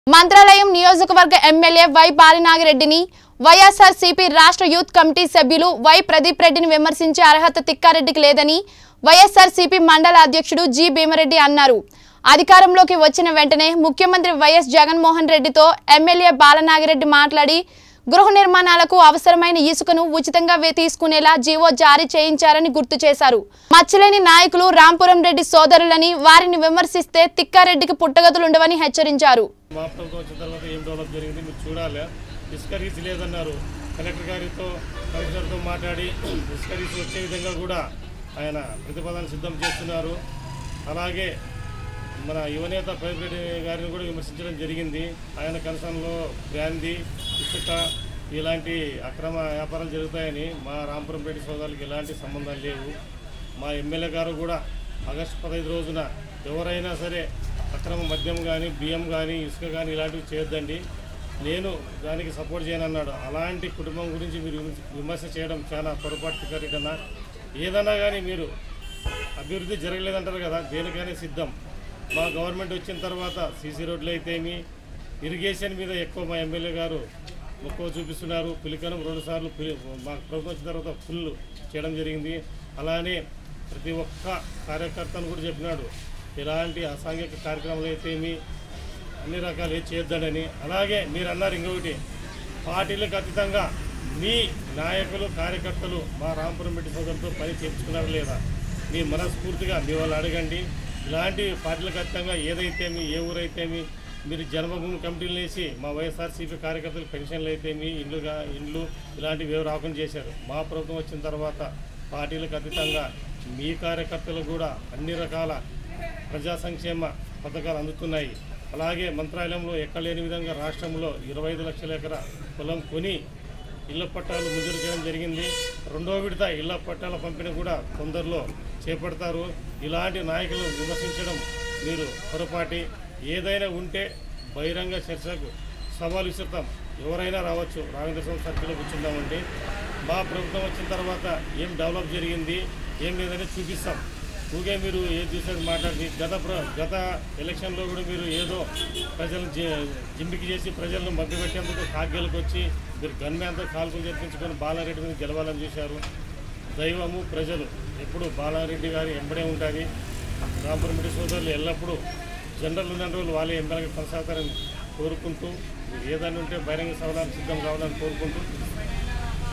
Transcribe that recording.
మంత్రాలయం నియోజకవర్గ MLA Y బాలినాగిరెడ్డిని YSR CP రాష్ట్ర యూత్ కమిటీ సభ్యులు వై ప్రదీప్ రెడ్డిని విమర్శించే అర్హత తిక్కారెడ్డికి లేదని వైఎస్ఆర్ సిపి మండల అధ్యక్షుడు జి భీమరెడ్డి అన్నారు అధికారంలోకి వచ్చిన వెంటనే ముఖ్యమంత్రి వైఎస్ జగన్మోహన్ రెడ్డితో ఎమ్మెల్యే బాలనాగిరెడ్డి మాట్లాడి గృహ నిర్మాణాలకు అవసరమైన ఇసుకను ఉచితంగా వే- తీసుకునేలా జీవో జారీ చేయించారని గుర్తు చేశారు మచ్చలేని నాయకులు రాంపురం రెడ్డి సోదరులని వారిని విమర్శిస్తే తిక్కారెడ్డికి పుట్టగతులుండవని హెచ్చరించారు మా ప్రభుత్వం వచ్చిన తర్వాత ఏం డెవలప్ జరిగింది మీరు చూడాలి ఇసుక రీచ్ లేదన్నారు కలెక్టర్ గారితో కమిషనర్తో మాట్లాడి ఇసుక రీచ్ వచ్చే విధంగా కూడా ఆయన ప్రతిపాదన సిద్ధం చేస్తున్నారు అలాగే మన యువనేత ప్రైవేట్ గారిని కూడా విమర్శించడం జరిగింది ఆయన కనసంలో బ్రాందీ ఇసుక ఇలాంటి అక్రమ వ్యాపారాలు జరుగుతాయని మా రాంపురం రెడ్డి సోదరులకు ఎలాంటి సంబంధాలు లేవు మా ఎమ్మెల్యే గారు కూడా ఆగస్టు పదహైదు రోజున ఎవరైనా సరే అక్రమ మద్యం కానీ బియ్యం కానీ ఇసుక కానీ ఇలాంటివి చేయొద్దండి నేను దానికి సపోర్ట్ చేయనన్నాడు అలాంటి కుటుంబం గురించి మీరు విమర్శ- విమర్శ చేయడం చాలా పొరపాటు కన్నా ఏదన్నా కానీ మీరు అభివృద్ధి జరగలేదంటారు కదా దేనికైనా సిద్ధం మా గవర్నమెంట్ వచ్చిన తర్వాత సీసీ రోడ్లు అయితేమి ఇరిగేషన్ మీద ఎక్కువ మా ఎమ్మెల్యే గారు ఎక్కువ చూపిస్తున్నారు పిలికనం రెండు సార్లు పిలి మా ప్రభుత్వం వచ్చిన తర్వాత ఫుల్ చేయడం జరిగింది అలానే ప్రతి ఒక్క కార్యకర్తను కూడా చెప్పినాడు ఎలాంటి అసాంఘిక కార్యక్రమాలు అయితేమి అన్ని రకాలు ఏది చేయొద్దనని అలాగే మీరు అన్నారు ఇంకొకటి పార్టీలకు అతీతంగా మీ నాయకులు కార్యకర్తలు మా రాంపురం రెడ్డి సోదరులతో పని చేయించుకున్నారు లేదా మీ మనస్ఫూర్తిగా మీ వాళ్ళు అడగండి ఇలాంటి పార్టీలకు అతీతంగా ఏదైతే మీ ఏ ఊరైతేమి మీరు జన్మభూమి కమిటీలు వేసి మా వైఎస్ఆర్సీపీ కార్యకర్తలు పెన్షన్లు అయితేమి ఇండ్లుగా ఇండ్లు ఇలాంటివి ఏవో రాకుండా చేశారు మా ప్రభుత్వం వచ్చిన తర్వాత పార్టీలకు అతీతంగా మీ కార్యకర్తలు కూడా అన్ని రకాల ప్రజా సంక్షేమ పథకాలు అందుతున్నాయి అలాగే మంత్రాలయంలో ఎక్కలేని విధంగా రాష్ట్రంలో ఇరవై ఐదు లక్షల ఎకర పొలం కొని ఇళ్ల పట్టాలు మంజూరు చేయడం జరిగింది రెండో విడత ఇళ్ల పట్టాల పంపిణీ కూడా తొందరలో చేపడతారు ఇలాంటి నాయకులు విమర్శించడం మీరు పొరపాటి ఏదైనా ఉంటే బహిరంగ చర్చకు సవాల్ విసురుతాం ఎవరైనా రావచ్చు రాఘవేంద్ర స్వామి సర్కిల్లో కూర్చుందామండి మా ప్రభుత్వం వచ్చిన తర్వాత ఏం డెవలప్ జరిగింది ఏం లేదని చూపిస్తాం ఊగే మీరు ఏది చూసేది మాట్లాడి గత ప్ర గత ఎలక్షన్లో కూడా మీరు ఏదో ప్రజలను జి- జిమ్మికి చేసి ప్రజలను మభ్యపెట్టేందుకు కాగ్యాలకు వచ్చి మీరు గన్మ్యాన్తో కాల్పులు తెప్పించుకొని బాలారెడ్డి మీద గెలవాలని చూశారు దైవము ప్రజలు ఎప్పుడు బాలారెడ్డి గారి ఎంబడే ఉంటుంది రాంపురమిడి సోదరులు ఎల్లప్పుడూ జనరల్ ఉన్న రోజులు వాళ్ళే ఎమ్మెల్యేగా కొనసాగుతారని కోరుకుంటూ మీరు ఏదైనా ఉంటే బహిరంగ సవడానికి సిద్ధం కావాలని కోరుకుంటూ